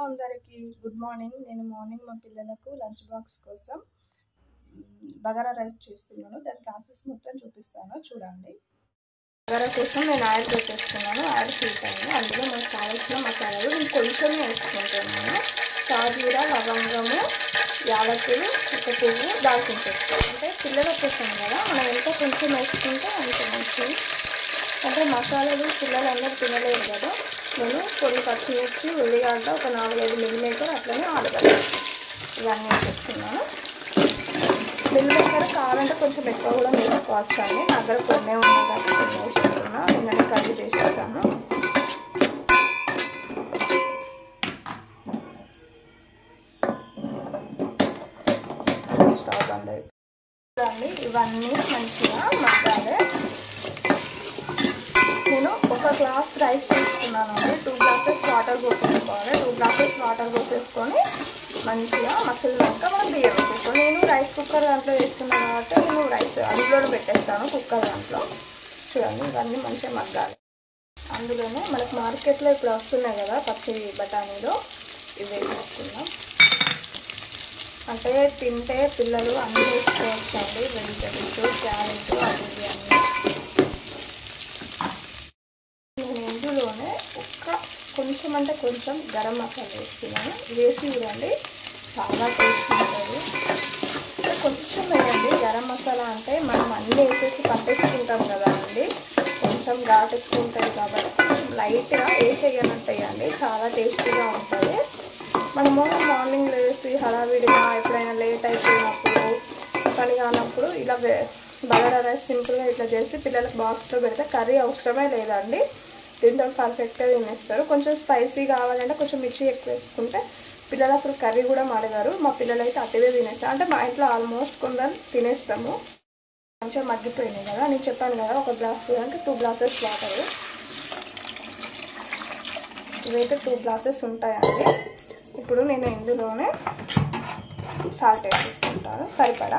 అందరికీ good morning నేను morning మా పిల్లలకు లంచ్ బాక్స్ కోసం మ్, బగారా రైస్ చేస్తున్నాను దాని ప్రాసెస్ మొత్తం చూపిస్తాను చూడండి బగారా కోసం నేను ఆయిల్ పెట్టేస్తున్నాను ఆయిల్ తీసాను అందులో మనకు కావాల్సిన మసాలాలు నేను కొంచెం వేసుకుంటున్నాను సాజీర లవంగము యాలకులు ఒక పువ్వు దాల్చిన చెక్క అంటే పిల్లల కోసం కదా మనం ఎంత కొంచెం వేసుకుంటే అంత మంచిది అంటే మసాలాలు పిల్లలు అందరూ తినలేరు కదా నేను కొన్ని పచ్చిమిర్చి ఉల్లిగడ్డ ఒక నాలుగైదు మిల్లిమేకర్ అట్లనే ఆలుగడ్డ ఇవన్నీ వేసేస్తున్నాను మిల్లిమేకర్ కావాలంటే కొంచెం ఎక్కువ కూడా వేసుకోవచ్చు అండి నా దగ్గర కొన్ని ఉన్నాయి కాబట్టి కొన్ని వేసేస్తున్నా నిన్ననే కర్రీ చేసేసాను స్టవ్ బంద్ అయిపోయింది చూడండి ఇవన్నీ మంచిగా మగ్గాలి నేను ఒక గ్లాస్ రైస్ తీసుకున్నాను అండి టూ గ్లాసెస్ వాటర్ పోసేసుకోవాలి టూ గ్లాసెస్ వాటర్ పోసేసుకొని మంచిగా మసిలినాక మనం బియ్యం వేసేసుకోవాలి నేను రైస్ కుక్కర్ దాంట్లో వేస్తున్నాను కాబట్టి నేను రైస్ అందులో పెట్టేస్తాను కుక్కర్ దాంట్లో చూడండి ఇవన్నీ మంచిగా మగ్గాలి అందులోనే మనకు మార్కెట్లో ఇప్పుడు వస్తున్నాయి కదా పచ్చి బఠానీలు ఇవి వేసేసుకుందాం అంటే తింటే పిల్లలు అన్నీ వేసుకోవచ్చు అండి వెజిటబుల్స్ క్యారెట్ అవి ఇవి అన్నీ నేను ఇందులోనే ఒక్క కొంచెం అంటే కొంచెం గరం మసాలా వేస్తున్నాను వేసి చూడండి చాలా టేస్ట్ ఉంటుంది కొంచెం వేయండి గరం మసాలా అంటే మనం అన్నీ వేసేసి పట్టేసుకుంటాం కదా అండి కొంచెం ఘాటు ఎక్కువ ఉంటుంది కాబట్టి కొంచెం లైట్గా వేసేయనట్టు వేయండి చాలా టేస్టీగా ఉంటుంది మనము మార్నింగ్ లేసి హడావిడిగా ఎప్పుడైనా లేట్ అయిపోయినప్పుడు పని కానప్పుడు ఇలా బగారా రైస్ సింపుల్గా ఇట్లా చేసి పిల్లలకు బాక్స్లో పెడితే కర్రీ అవసరమే లేదండి దీంతో పర్ఫెక్ట్గా తినేస్తారు కొంచెం స్పైసీ కావాలంటే కొంచెం మిర్చి ఎక్కువ వేసుకుంటే పిల్లలు అసలు కర్రీ కూడా మడగారు మా పిల్లలు అయితే అతివే తినేస్తారు అంటే మా ఇంట్లో ఆల్మోస్ట్ కొందరు తినేస్తాము మంచిగా మగ్గిపోయినాయి కదా నేను చెప్పాను కదా ఒక గ్లాస్ అంటే టూ గ్లాసెస్ వాటర్ ఇవైతే టూ గ్లాసెస్ ఉంటాయండి ఇప్పుడు నేను ఇందులోనే సాల్ట్ వేసేసుకుంటాను సరిపడా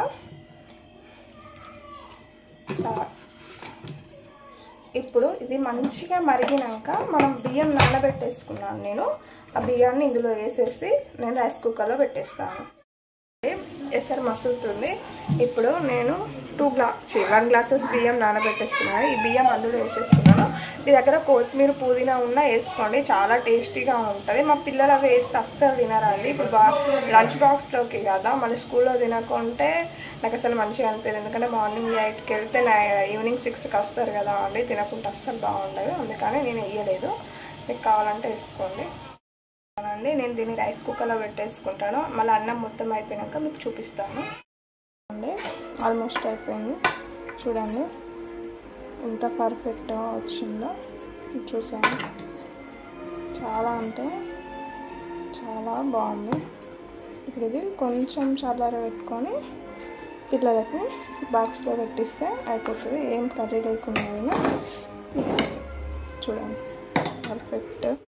సాల్ట్ ఇప్పుడు ఇది మంచిగా మరిగినాక మనం బియ్యం నానబెట్టేసుకున్నాను నేను ఆ బియ్యాన్ని ఇందులో వేసేసి నేను రైస్ కుక్కర్లో పెట్టేస్తాను ఎసరు మసులుతుంది ఇప్పుడు నేను టూ గ్లా వన్ గ్లాసెస్ బియ్యం నానబెట్టేసుకున్నాను ఈ బియ్యం అందులో వేసేసుకున్నాను మీ దగ్గర కొత్తిమీర పుదీనా ఉన్నా వేసుకోండి చాలా టేస్టీగా ఉంటుంది మా పిల్లలు అవి వేస్తే అస్సలు తినరండి ఇప్పుడు బా లంచ్ బాక్స్లోకి కదా మళ్ళీ స్కూల్లో తినకుంటే నాకు అసలు మంచిగా అనిపించదు ఎందుకంటే మార్నింగ్ ఎయిట్కి వెళ్తే నా ఈవినింగ్ సిక్స్కి వస్తారు కదా అండి తినకుంటే అస్సలు బాగుండదు అందుకని నేను వేయలేదు మీకు కావాలంటే వేసుకోండి అండి నేను దీన్ని రైస్ కుక్కర్లో పెట్టేసుకుంటాను మళ్ళీ అన్నం మొత్తం అయిపోయాక మీకు చూపిస్తాను అండి ఆల్మోస్ట్ అయిపోయింది చూడండి ఎంత పర్ఫెక్ట్గా వచ్చిందో చూసాను చాలా అంటే చాలా బాగుంది ఇప్పుడు ఇది కొంచెం చల్లార పెట్టుకొని పిల్లలకి బాక్స్లో పెట్టిస్తే అయిపోతుంది ఏం కర్రీ లేకుండా చూడండి పర్ఫెక్ట్